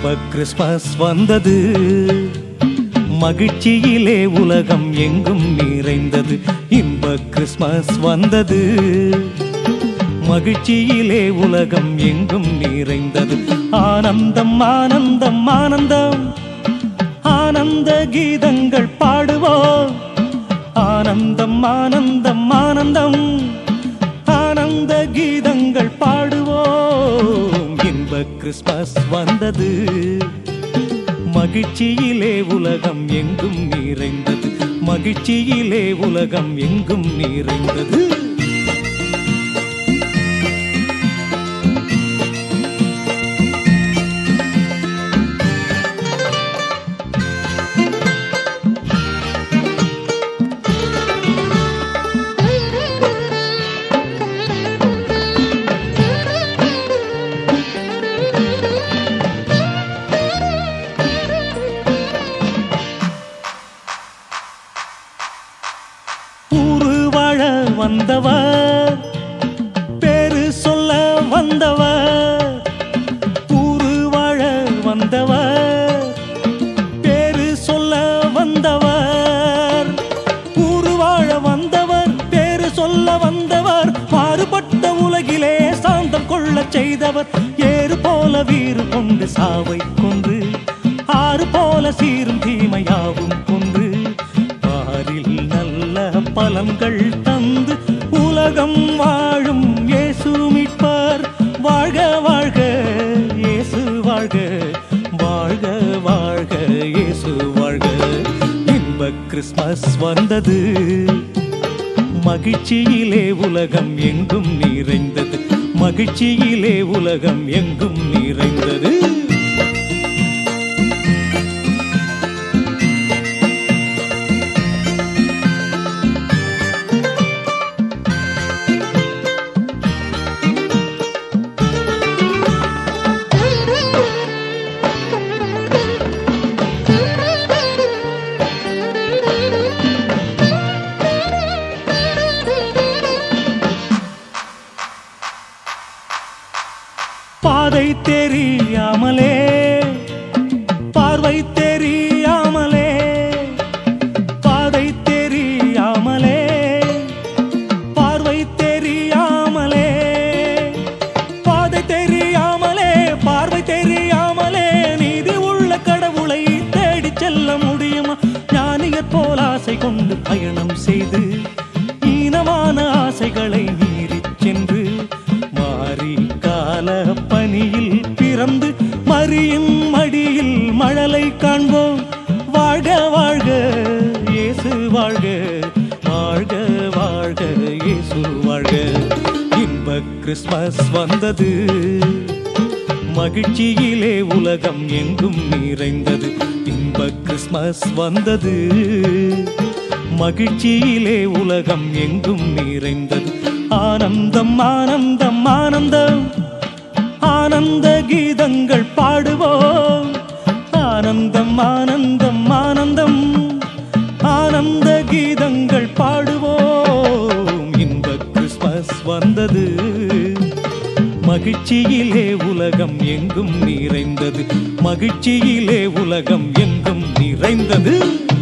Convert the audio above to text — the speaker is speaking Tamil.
இன்ப கிறிஸ்மஸ் வந்தது மகிழ்ச்சியிலே உலகம் எங்கும் நிறைந்தது இன்ப கிறிஸ்மஸ் வந்தது மகிழ்ச்சியிலே உலகம் எங்கும் நிறைந்தது ஆனந்தம் ஆனந்தம் ஆனந்தம் ஆனந்த கீதங்கள் பாடுவோம் ஆனந்தம் ஆனந்தம் ஆனந்தம் ஆனந்த கீதங்கள் பாடுவோம் இன்ப கிறிஸ்மஸ் வந்தது மகிழ்ச்சியிலே உலகம் எங்கும் நிறைந்தது மகிழ்ச்சியிலே உலகம் எங்கும் நிறைந்தது ஊரு வாழ வந்தவர் பேரு சொல்ல வந்தவர் ஊரு வாழ வந்தவர் பேரு சொல்ல வந்தவர் ஊரு வாழ வந்தவர் பேரு சொல்ல வந்தவர் மாறுபட்ட உலகிலே சாந்தம் கொள்ளச் செய்தவர் ஏறு போல வீறு கொண்டு சாவை கொன்று ஆறு போல சீரும் தீமையாவும் கொன்று பாரில் நல்ல பலன்கள் தந்து உலகம் வாழும் இயேசு மீட்பார் வாழ்க வாழ்க இயேசு வாழ்க வாழ்க வாழ்க இயேசு வாழ்க இன்ப கிறிஸ்மஸ் வந்தது மகிழ்ச்சியிலே உலகம் எங்கும் நிறைந்தது மகிழ்ச்சியிலே உலகம் எங்கும் நிறைந்தது பாதை தெரியாமலே பார்வை தெரியாமலே பாதை தெரியாமலே பார்வை தெரியாமலே பாதை தெரியாமலே பார்வை தெரியாமலே நீதி உள்ள கடவுளை தேடிச் செல்ல முடியுமா ஞானியர் போல் ஆசை கொண்டு பயணம் செய்து ஈனமான ஆசைகளை மீறிச் சென்று மாறி கால பனியில் பிறந்து மரியின் மடியில் மழலை காண்போம் வாழ்க வாழ்க இயேசு வாழ்க வாழ்க வாழ்க இயேசு வாழ்க இன்ப கிறிஸ்மஸ் வந்தது மகிழ்ச்சியிலே உலகம் எங்கும் நிறைந்தது இன்ப கிறிஸ்மஸ் வந்தது மகிழ்ச்சியிலே உலகம் எங்கும் நிறைந்தது ஆனந்தம் ஆனந்தம் ஆனந்தம் ஆனந்த கீதங்கள் பாடுவோம் ஆனந்தம் ஆனந்தம் ஆனந்தம் ஆனந்த கீதங்கள் பாடுவோம் இன்ப கிறிஸ்மஸ் வந்தது மகிழ்ச்சியிலே உலகம் எங்கும் நிறைந்தது மகிழ்ச்சியிலே உலகம் எங்கும் நிறைந்தது